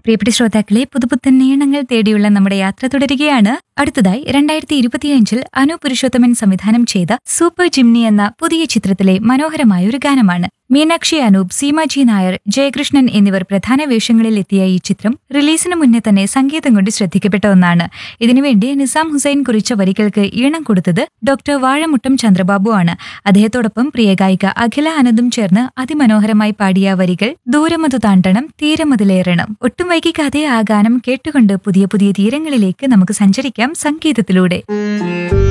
പ്രിയപ്പെട്ട ശ്രോതാക്കളെ പുതുപുത്തൻ നീണങ്ങൾ തേടിയുള്ള നമ്മുടെ യാത്ര തുടരുകയാണ് അടുത്തതായി രണ്ടായിരത്തി ഇരുപത്തിയഞ്ചിൽ അനു പുരുഷോത്തമൻ സംവിധാനം ചെയ്ത സൂപ്പർ ജിംനി എന്ന പുതിയ ചിത്രത്തിലെ മനോഹരമായ ഒരു ഗാനമാണ് മീനാക്ഷി അനൂപ് സീമാജി നായർ ജയകൃഷ്ണൻ എന്നിവർ പ്രധാന വേഷങ്ങളിൽ എത്തിയ ഈ ചിത്രം റിലീസിന് മുന്നേ തന്നെ സംഗീതം കൊണ്ട് ശ്രദ്ധിക്കപ്പെട്ട ഒന്നാണ് ഇതിനുവേണ്ടി നിസാം ഹുസൈൻ കുറിച്ച വരികൾക്ക് ഈണം കൊടുത്തത് ഡോക്ടർ വാഴമുട്ടം ചന്ദ്രബാബു ആണ് അദ്ദേഹത്തോടൊപ്പം പ്രിയ ഗായിക അഖില ആനന്ദും ചേർന്ന് അതിമനോഹരമായി പാടിയ വരികൾ ദൂരമതു താണ്ടണം തീരമതിലേറണം ഒട്ടും വൈകിക്കാതെ ആ ഗാനം കേട്ടുകൊണ്ട് പുതിയ പുതിയ തീരങ്ങളിലേക്ക് നമുക്ക് സഞ്ചരിക്കാം സംഗീതത്തിലൂടെ